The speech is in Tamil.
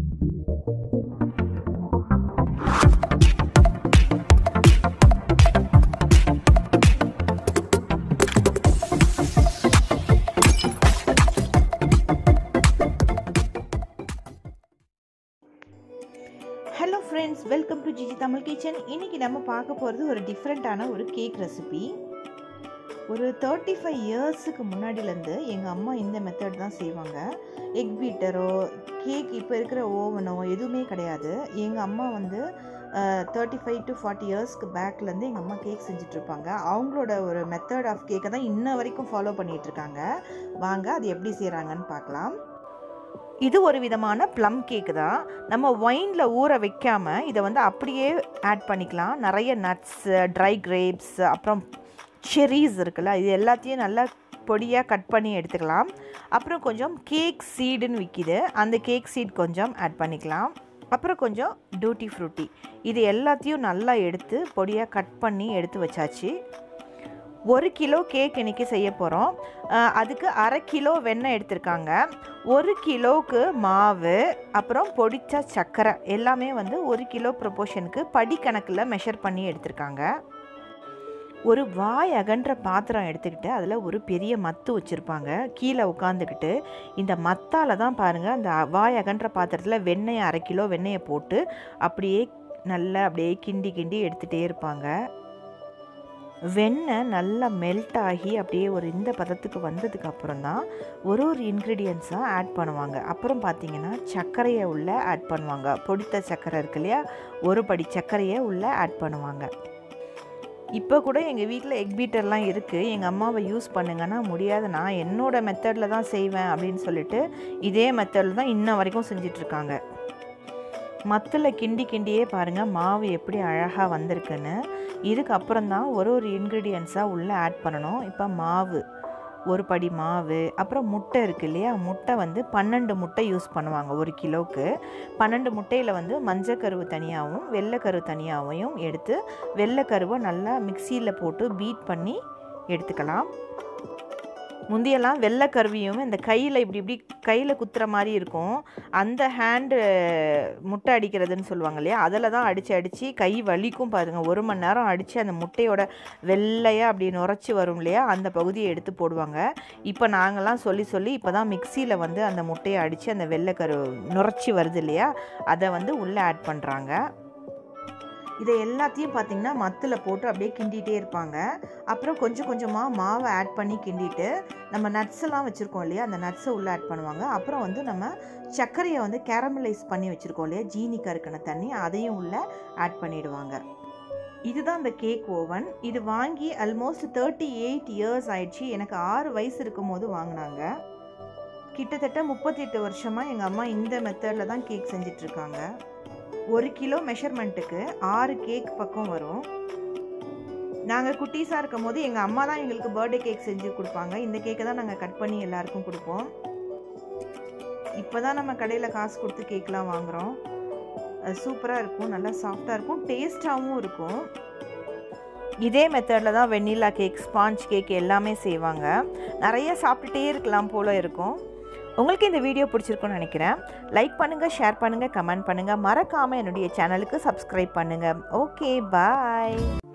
hello friends welcome to G G Tamil kitchen இன்றைக்கி நம்ம பார்க்க போகிறது ஒரு டிஃப்ரெண்ட்டான ஒரு கேக் ரெசிபி ஒரு தேர்ட்டி ஃபைவ் இயர்ஸுக்கு முன்னாடிலேருந்து எங்கள் அம்மா இந்த மெத்தட் தான் செய்வாங்க எக் பீட்டரோ கேக் இப்போ இருக்கிற ஓவனோ எதுவுமே கிடையாது எங்கள் அம்மா வந்து தேர்ட்டி ஃபைவ் டு ஃபார்ட்டி இயர்ஸ்க்கு பேக்லேருந்து எங்கள் அம்மா கேக் செஞ்சிட்ருப்பாங்க அவங்களோட ஒரு மெத்தட் ஆஃப் கேக்கை தான் இன்ன வரைக்கும் ஃபாலோ பண்ணிகிட்ருக்காங்க வாங்க அது எப்படி செய்கிறாங்கன்னு பார்க்கலாம் இது ஒரு விதமான ப்ளம் கேக்கு தான் நம்ம ஒயினில் ஊற வைக்காமல் இதை வந்து அப்படியே ஆட் பண்ணிக்கலாம் நிறைய நட்ஸு ட்ரை கிரேப்ஸ் அப்புறம் செரீஸ் இருக்குல்ல இது எல்லாத்தையும் நல்லா பொடியாக கட் பண்ணி எடுத்துக்கலாம் அப்புறம் கொஞ்சம் கேக் சீடுன்னு விற்கிது அந்த கேக் சீட் கொஞ்சம் ஆட் பண்ணிக்கலாம் அப்புறம் கொஞ்சம் டூட்டி ஃப்ரூட்டி இது எல்லாத்தையும் நல்லா எடுத்து பொடியாக கட் பண்ணி எடுத்து வச்சாச்சு ஒரு கிலோ கேக் இன்றைக்கி செய்ய போகிறோம் அதுக்கு அரை கிலோ வெண்ணெய் எடுத்திருக்காங்க ஒரு கிலோவுக்கு மாவு அப்புறம் பொடிச்ச சர்க்கரை எல்லாமே வந்து ஒரு கிலோ ப்ரொப்போர்ஷனுக்கு படிக்கணக்கில் மெஷர் பண்ணி எடுத்திருக்காங்க ஒரு வாய் அகன்ற பாத்திரம் எடுத்துக்கிட்டு அதில் ஒரு பெரிய மத்து வச்சுருப்பாங்க கீழே உட்காந்துக்கிட்டு இந்த மத்தால் தான் பாருங்கள் அந்த வாய் அகன்ற பாத்திரத்தில் வெண்ணெயை அரை கிலோ வெண்ணெயை போட்டு அப்படியே நல்லா அப்படியே கிண்டி கிண்டி எடுத்துகிட்டே இருப்பாங்க வெண்ணெய் நல்லா மெல்ட் ஆகி அப்படியே ஒரு இந்த பதத்துக்கு வந்ததுக்கு அப்புறம் தான் ஒரு ஒரு இன்க்ரீடியன்ஸாக ஆட் பண்ணுவாங்க அப்புறம் பார்த்திங்கன்னா சர்க்கரையை உள்ளே ஆட் பண்ணுவாங்க பொடித்த சர்க்கரை இருக்கு இல்லையா ஒரு படி சர்க்கரையை உள்ளே ஆட் பண்ணுவாங்க இப்போ கூட எங்கள் வீட்டில் எக் பீட்டர்லாம் இருக்குது எங்கள் அம்மாவை யூஸ் பண்ணுங்கன்னா முடியாது நான் என்னோடய மெத்தடில் தான் செய்வேன் அப்படின்னு சொல்லிட்டு இதே மெத்தடில் தான் இன்ன வரைக்கும் செஞ்சிட்ருக்காங்க மத்தில் கிண்டி கிண்டியே பாருங்கள் மாவு எப்படி அழகாக வந்திருக்குன்னு இதுக்கப்புறம் தான் ஒரு ஒரு இன்க்ரீடியன்ஸாக உள்ளே ஆட் பண்ணணும் இப்போ மாவு ஒரு படி மாவு அப்புறம் முட்டை இருக்குது இல்லையா முட்டை வந்து பன்னெண்டு முட்டை யூஸ் பண்ணுவாங்க ஒரு கிலோவுக்கு பன்னெண்டு முட்டையில் வந்து மஞ்சக்கருவு தனியாகவும் வெள்ளைக்கருவு தனியாகவும் எடுத்து வெள்ளைக்கருவை நல்லா மிக்சியில் போட்டு பீட் பண்ணி எடுத்துக்கலாம் முந்தியெல்லாம் வெள்ளை கருவியும் இந்த கையில் இப்படி இப்படி கையில் குத்துற மாதிரி இருக்கும் அந்த ஹேண்டு முட்டை அடிக்கிறதுன்னு சொல்லுவாங்க இல்லையா அதில் தான் அடித்து அடித்து கை வலிக்கும் பாருங்கள் ஒரு மணி நேரம் அடித்து அந்த முட்டையோட வெள்ளையாக அப்படி நுரைச்சி வரும் இல்லையா அந்த பகுதியை எடுத்து போடுவாங்க இப்போ நாங்கள்லாம் சொல்லி சொல்லி இப்போ தான் மிக்சியில் வந்து அந்த முட்டையை அடித்து அந்த வெள்ளை கரு நுரைச்சி வருது இல்லையா அதை வந்து உள்ளே ஆட் பண்ணுறாங்க இதை எல்லாத்தையும் பார்த்திங்கன்னா மத்தில் போட்டு அப்படியே கிண்டிகிட்டே இருப்பாங்க அப்புறம் கொஞ்சம் கொஞ்சமாக மாவை ஆட் பண்ணி கிண்டிட்டு நம்ம நட்ஸ் எல்லாம் வச்சுருக்கோம் இல்லையா அந்த நட்ஸை உள்ளே ஆட் பண்ணுவாங்க அப்புறம் வந்து நம்ம சர்க்கரையை வந்து கேரமலைஸ் பண்ணி வச்சுருக்கோம் இல்லையா ஜீனி கருக்கின தண்ணி அதையும் உள்ளே ஆட் பண்ணிடுவாங்க இதுதான் இந்த கேக் ஓவன் இது வாங்கி ஆல்மோஸ்ட் தேர்ட்டி எயிட் இயர்ஸ் ஆயிடுச்சு எனக்கு ஆறு வயசு இருக்கும் போது வாங்கினாங்க கிட்டத்தட்ட முப்பத்தெட்டு வருஷமாக எங்கள் அம்மா இந்த மெத்தடில் தான் கேக் செஞ்சிட்ருக்காங்க ஒரு கிலோ மெஷர்மெண்ட்டுக்கு ஆறு கேக் பக்கம் வரும் நாங்கள் குட்டீஸாக இருக்கும் போது எங்கள் அம்மா தான் எங்களுக்கு பர்த்டே கேக் செஞ்சு கொடுப்பாங்க இந்த கேக்கை தான் நாங்கள் கட் பண்ணி எல்லாருக்கும் கொடுப்போம் இப்போ தான் நம்ம கடையில் காசு கொடுத்து கேக்லாம் வாங்குகிறோம் அது சூப்பராக இருக்கும் நல்லா சாஃப்டாக இருக்கும் டேஸ்ட்டாகவும் இருக்கும் இதே மெத்தடில் தான் வெண்ணிலா கேக் ஸ்பாஞ்ச் கேக் எல்லாமே செய்வாங்க நிறைய சாப்பிட்டுட்டே இருக்கலாம் போல் இருக்கும் உங்களுக்கு இந்த வீடியோ பிடிச்சிருக்குன்னு நினைக்கிறேன் லைக் பண்ணுங்கள் ஷேர் பண்ணுங்கள் கமெண்ட் பண்ணுங்கள் மறக்காமல் என்னுடைய சேனலுக்கு சப்ஸ்கிரைப் பண்ணுங்கள் ஓகே பாய்